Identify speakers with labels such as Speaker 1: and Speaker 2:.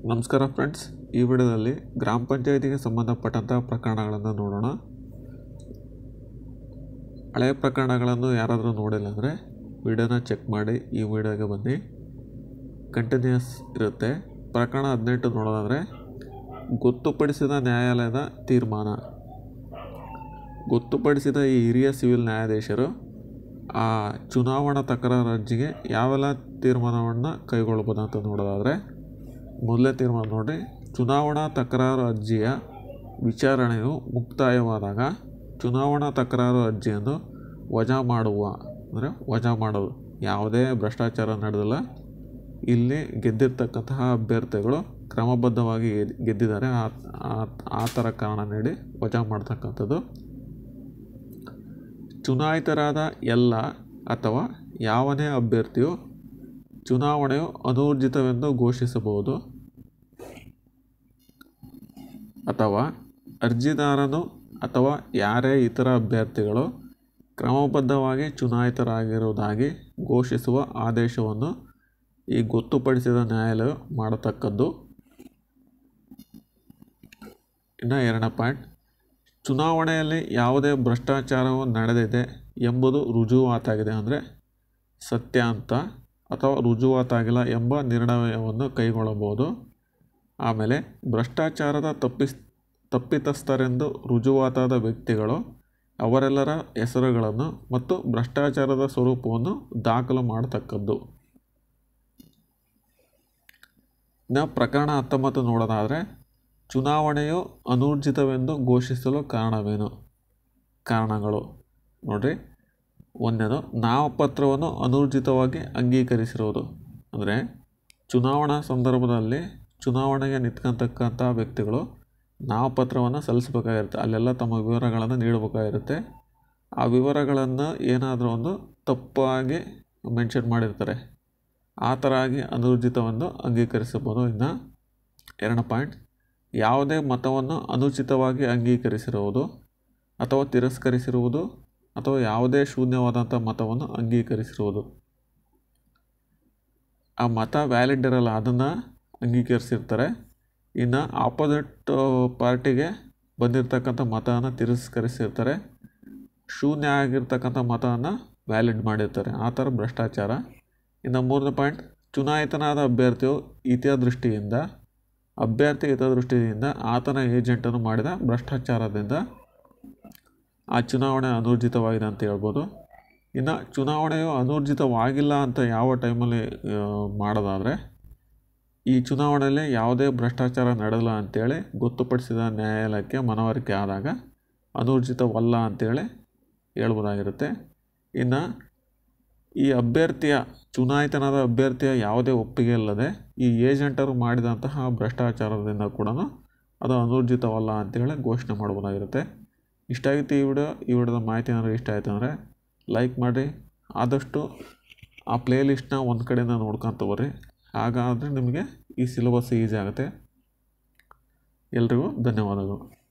Speaker 1: ನಮಸ್ಕಾರ ಫ್ರೆಂಡ್ಸ್ ಈ ವಿಡಿಯೋದಲ್ಲಿ ಗ್ರಾಮ ಪಂಚಾಯತಿಗೆ ಸಂಬಂಧಪಟ್ಟಂಥ ಪ್ರಕರಣಗಳನ್ನು ನೋಡೋಣ ಹಳೆಯ ಪ್ರಕರಣಗಳನ್ನು ಯಾರಾದರೂ ನೋಡಿಲ್ಲ ಅಂದರೆ ವಿಡಿಯೋನ ಚೆಕ್ ಮಾಡಿ ಈ ವಿಡಿಯೋಗೆ ಬನ್ನಿ ಕಂಟಿನ್ಯೂಸ್ ಇರುತ್ತೆ ಪ್ರಕರಣ ಹದಿನೆಂಟು ನೋಡೋದಾದರೆ ಗೊತ್ತುಪಡಿಸಿದ ನ್ಯಾಯಾಲಯದ ತೀರ್ಮಾನ ಗೊತ್ತುಪಡಿಸಿದ ಈ ಹಿರಿಯ ಸಿವಿಲ್ ನ್ಯಾಯಾಧೀಶರು ಆ ಚುನಾವಣಾ ತಕರಾರು ಅರ್ಜಿಗೆ ಯಾವೆಲ್ಲ ತೀರ್ಮಾನವನ್ನು ಕೈಗೊಳ್ಬೋದು ಅಂತ ನೋಡೋದಾದರೆ ಮೊದಲೇ ತೀರ್ಮಾನ ನೋಡಿ ಚುನಾವಣಾ ತಕರಾರು ಅರ್ಜಿಯ ವಿಚಾರಣೆಯು ಮುಕ್ತಾಯವಾದಾಗ ಚುನಾವಣಾ ತಕರಾರು ಅರ್ಜಿಯನ್ನು ವಜಾ ಮಾಡುವ ಅಂದರೆ ವಜಾ ಮಾಡೋದು ಯಾವುದೇ ಭ್ರಷ್ಟಾಚಾರ ನಡೆದಿಲ್ಲ ಇಲ್ಲಿ ಗೆದ್ದಿರ್ತಕ್ಕಂತಹ ಅಭ್ಯರ್ಥಿಗಳು ಕ್ರಮಬದ್ಧವಾಗಿ ಗೆದ್- ಗೆದ್ದಿದ್ದಾರೆ ಆ ಆ- ಆ ಥರ ಕಾರಣ ನೀಡಿ ವಜಾ ಮಾಡ್ತಕ್ಕಂಥದ್ದು ಚುನಾಯಿತರಾದ ಎಲ್ಲ ಅಥವಾ ಯಾವನೇ ಅಭ್ಯರ್ಥಿಯು ಚುನಾವಣೆಯು ಅನೂರ್ಜಿತವೆಂದು ಘೋಷಿಸಬಹುದು ಅಥವಾ ಅರ್ಜಿದಾರನು ಅಥವಾ ಯಾರೇ ಇತರ ಅಭ್ಯರ್ಥಿಗಳು ಕ್ರಮಬದ್ಧವಾಗಿ ಚುನಾಯಿತರಾಗಿರುವುದಾಗಿ ಘೋಷಿಸುವ ಆದೇಶವನ್ನು ಈ ಗೊತ್ತುಪಡಿಸಿದ ನ್ಯಾಯಾಲಯ ಮಾಡತಕ್ಕದ್ದು ಇನ್ನು ಎರಡನೇ ಪಾಯಿಂಟ್ ಚುನಾವಣೆಯಲ್ಲಿ ಯಾವುದೇ ಭ್ರಷ್ಟಾಚಾರವು ನಡೆದಿದೆ ಎಂಬುದು ರುಜುವಾತಾಗಿದೆ ಅಂದರೆ ಸತ್ಯ ಅಂತ ಅಥವಾ ರುಜುವಾತಾಗಿಲ್ಲ ಎಂಬ ನಿರ್ಣಯವನ್ನು ಕೈಗೊಳ್ಳಬಹುದು ಆಮೇಲೆ ಭ್ರಷ್ಟಾಚಾರದ ತಪ್ಪಿಸ್ ತಪ್ಪಿತಸ್ಥರೆಂದು ರುಜುವಾತಾದ ವ್ಯಕ್ತಿಗಳು ಅವರೆಲ್ಲರ ಹೆಸರುಗಳನ್ನು ಮತ್ತು ಭ್ರಷ್ಟಾಚಾರದ ಸ್ವರೂಪವನ್ನು ದಾಖಲು ಮಾಡತಕ್ಕದ್ದು ಇನ್ನು ಪ್ರಕರಣ ಹತ್ತೊಂಬತ್ತು ನೋಡೋದಾದರೆ ಚುನಾವಣೆಯು ಅನೂರ್ಜಿತವೆಂದು ಘೋಷಿಸಲು ಕಾರಣವೇನು ಕಾರಣಗಳು ನೋಡ್ರಿ ಒಂದನೇದು ನಾಮಪತ್ರವನ್ನು ಅನೂರ್ಜಿತವಾಗಿ ಅಂಗೀಕರಿಸಿರುವುದು ಅಂದರೆ ಚುನಾವಣಾ ಸಂದರ್ಭದಲ್ಲಿ ಚುನಾವಣೆಗೆ ನಿಂತ್ಕೊಂತಕ್ಕಂಥ ವ್ಯಕ್ತಿಗಳು ನಾಮಪತ್ರವನ್ನು ಸಲ್ಲಿಸಬೇಕಾಗಿರುತ್ತೆ ಅಲ್ಲೆಲ್ಲ ತಮ್ಮ ವಿವರಗಳನ್ನು ನೀಡಬೇಕಾಗಿರುತ್ತೆ ಆ ವಿವರಗಳನ್ನು ಏನಾದರೂ ಒಂದು ತಪ್ಪಾಗಿ ಮೆನ್ಷನ್ ಮಾಡಿರ್ತಾರೆ ಆ ಥರ ಆಗಿ ಅನೂರ್ಜಿತವೆಂದು ಅಂಗೀಕರಿಸಬಹುದು ಇನ್ನು ಎರಡನೇ ಪಾಯಿಂಟ್ ಯಾವುದೇ ಮತವನ್ನು ಅನುಚಿತವಾಗಿ ಅಂಗೀಕರಿಸಿರುವುದು ಅಥವಾ ತಿರಸ್ಕರಿಸಿರುವುದು ಅಥವಾ ಯಾವುದೇ ಶೂನ್ಯವಾದಂಥ ಮತವನ್ನು ಅಂಗೀಕರಿಸಿರುವುದು ಆ ಮತ ವ್ಯಾಲಿಡ್ ಇರಲ್ಲ ಅದನ್ನು ಅಂಗೀಕರಿಸಿರ್ತಾರೆ ಇನ್ನು ಆಪೋಸಿಟ್ ಪಾರ್ಟಿಗೆ ಬಂದಿರತಕ್ಕಂಥ ಮತವನ್ನು ತಿರಸ್ಕರಿಸಿರ್ತಾರೆ ಶೂನ್ಯ ಆಗಿರ್ತಕ್ಕಂಥ ಮತವನ್ನು ವ್ಯಾಲಿಡ್ ಮಾಡಿರ್ತಾರೆ ಆ ಥರ ಭ್ರಷ್ಟಾಚಾರ ಇನ್ನು ಮೂರನೇ ಪಾಯಿಂಟ್ ಚುನಾಯಿತನಾದ ಅಭ್ಯರ್ಥಿಯು ಹಿತದೃಷ್ಟಿಯಿಂದ ಅಭ್ಯರ್ಥಿ ಹಿತದೃಷ್ಟಿಯಿಂದ ಆತನ ಏಜೆಂಟನ್ನು ಮಾಡಿದ ಭ್ರಷ್ಟಾಚಾರದಿಂದ ಆ ಚುನಾವಣೆ ಅನೂರ್ಜಿತವಾಗಿದೆ ಅಂತ ಹೇಳ್ಬೋದು ಇನ್ನು ಚುನಾವಣೆಯು ಅನೂರ್ಜಿತವಾಗಿಲ್ಲ ಅಂತ ಯಾವ ಟೈಮಲ್ಲಿ ಆ, ಮಾಡೋದಾದರೆ ಈ ಚುನಾವಣೆಯಲ್ಲಿ ಯಾವುದೇ ಭ್ರಷ್ಟಾಚಾರ ನಡೆದಿಲ್ಲ ಅಂತೇಳಿ ಗೊತ್ತುಪಡಿಸಿದ ನ್ಯಾಯಾಲಯಕ್ಕೆ ಮನವರಿಕೆ ಆದಾಗ ಅನೂರ್ಜಿತವಲ್ಲ ಅಂತೇಳಿ ಹೇಳ್ಬೋದಾಗಿರುತ್ತೆ ಇನ್ನು ಈ ಅಭ್ಯರ್ಥಿಯ ಚುನಾಯಿತನಾದ ಅಭ್ಯರ್ಥಿಯ ಯಾವುದೇ ಒಪ್ಪಿಗೆ ಇಲ್ಲದೆ ಈ ಏಜೆಂಟರು ಮಾಡಿದಂತಹ ಭ್ರಷ್ಟಾಚಾರದಿಂದ ಕೂಡ ಅದು ಅನೂರ್ಜಿತವಲ್ಲ ಅಂತೇಳಿ ಘೋಷಣೆ ಮಾಡ್ಬೋದಾಗಿರುತ್ತೆ ಇಷ್ಟ ಆಗಿತ್ತು ಈ ವಿಡಿಯೋ ಈ ವಿಡಿಯೋದ ಮಾಹಿತಿ ಏನಾದ್ರು ಇಷ್ಟ ಆಯಿತು ಅಂದರೆ ಲೈಕ್ ಮಾಡಿ ಆದಷ್ಟು ಆ ಪ್ಲೇ ಲಿಸ್ಟ್ನ ಒಂದು ಕಡೆಯಿಂದ ನೋಡ್ಕೊಂತ ಬರ್ರಿ ಹಾಗಾದರೆ ನಿಮಗೆ ಈ ಸಿಲೆಬಸ್ ಈಸಿ ಆಗುತ್ತೆ ಎಲ್ರಿಗೂ ಧನ್ಯವಾದಗಳು